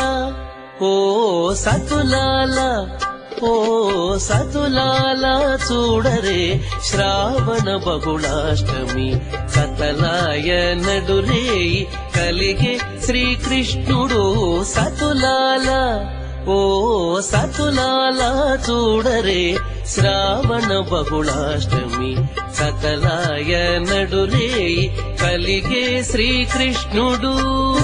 ఓ సతులాల ఓ సతులాల చూడరే శ్రావణ బహుళాష్టమి సతలాయ నడురే కలిగే శ్రీకృష్ణుడు సతులాల ఓ సతులాల చూడరే శ్రావణ బహుళాష్టమి సతలాయ నడురే కలిగే శ్రీకృష్ణుడు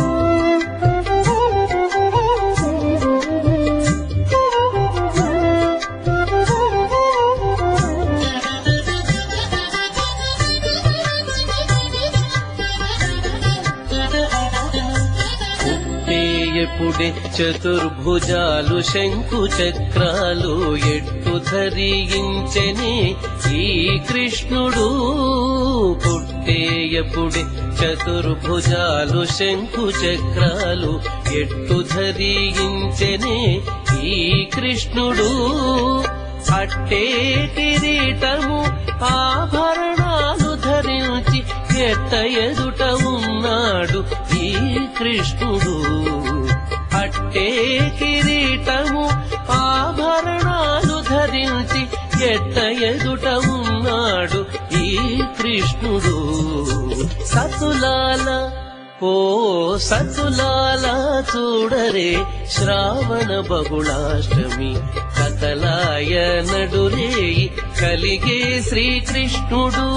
ఎప్పుడే చతుర్భుజాలు శంకు చక్రాలు ఎట్టు ధరించని ఈ కృష్ణుడు పుట్టేయపుడే చతుర్భుజాలు శంకు చక్రాలు ఎట్టు ధరించని ఈ కృష్ణుడు అట్టే కిరీటము ఆభరణాలు ధరించి ఎట్ట ఎదుట ఉన్నాడు ఈ కృష్ణుడు అట్టే కిరీటము ఆభరణాలు ధరించి ఎట్ట ఎదుట ఉన్నాడు ఈ కృష్ణుడు సతులాల ఓ సతులాల చూడరే శ్రావణ బహుళాష్టమి కథలాయ నడురే కలిగే శ్రీకృష్ణుడు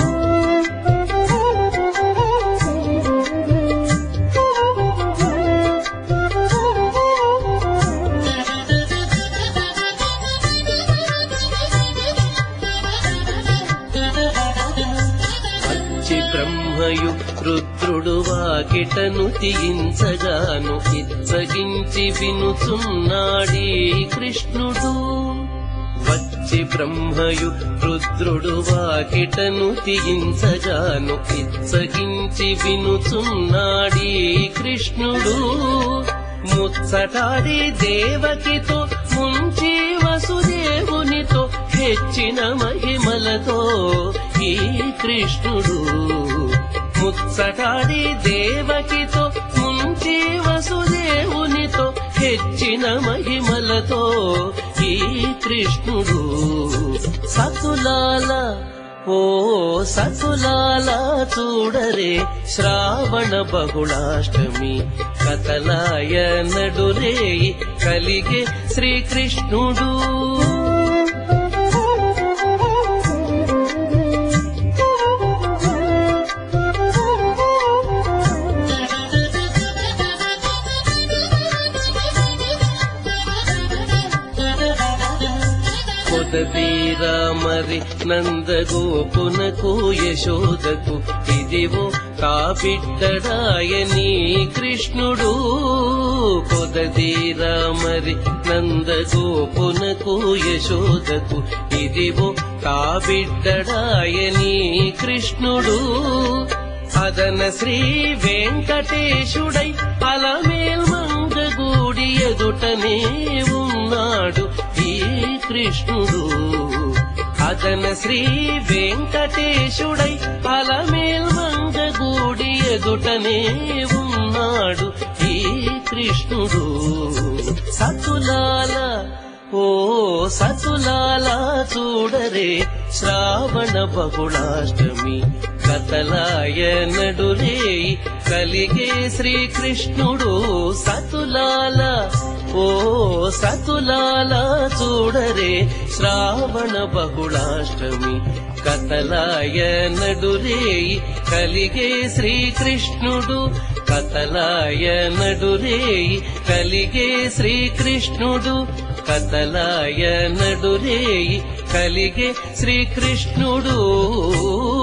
వచ్చి బ్రహ్మయు రుద్రుడు వాకిటను తీయించగాను ఇచ్చగించి వినుచున్నాడీ కృష్ణుడు వచ్చి బ్రహ్మయు రుద్రుడు వాకిటను తీయించగాను ఇచ్చగించి వినుచున్నాడీ కృష్ణుడు ముచ్చటాడి దేవకితో ముంచి వసుదేవునితో హెచ్చిన మహిమలతో ఈ కృష్ణుడు ముచ్చటాడి దేవకితో ముంచి వసుదేవునితో హెచ్చిన మహిమలతో ఈ కృష్ణుడు సతులాల ఓ సతులాల చూడరే శ్రావణ బహుళాష్టమి కథలాయ నడురే కలిగే శ్రీకృష్ణుడు కొదవీరా మరి నందగోపునకు యశోదకు ఇదివో కాబిడ్డడాయని కృష్ణుడు కొదవీరా మరి నందగోపునకు యశోదకు ఇదివో కాబిడ్డడాయని కృష్ణుడు అదన శ్రీ వెంకటేశుడై అలమేల్ మంగగూడి ఎదుటనే ఉన్నాడు ఈ కృష్ణుడు అదన శ్రీ వెంకటేశుడై అలమేల్ మంగగూడి ఎదుటనే ఉన్నాడు ఈ కృష్ణుడు సతులాల ఓ సతులాల చూడరే శ్రావణ బహుళాష్టమి కథలాయ నడురే కలిగే శ్రీకృష్ణుడు సతులాల ఓ సతులాల చూడరే శ్రావణ బహుళాష్టమి కథలాయ నడురే కలిగే శ్రీకృష్ణుడు కథలాయ నడురే కలిగే శ్రీకృష్ణుడు కథలాయ నడురే కలిగే శ్రీకృష్ణుడు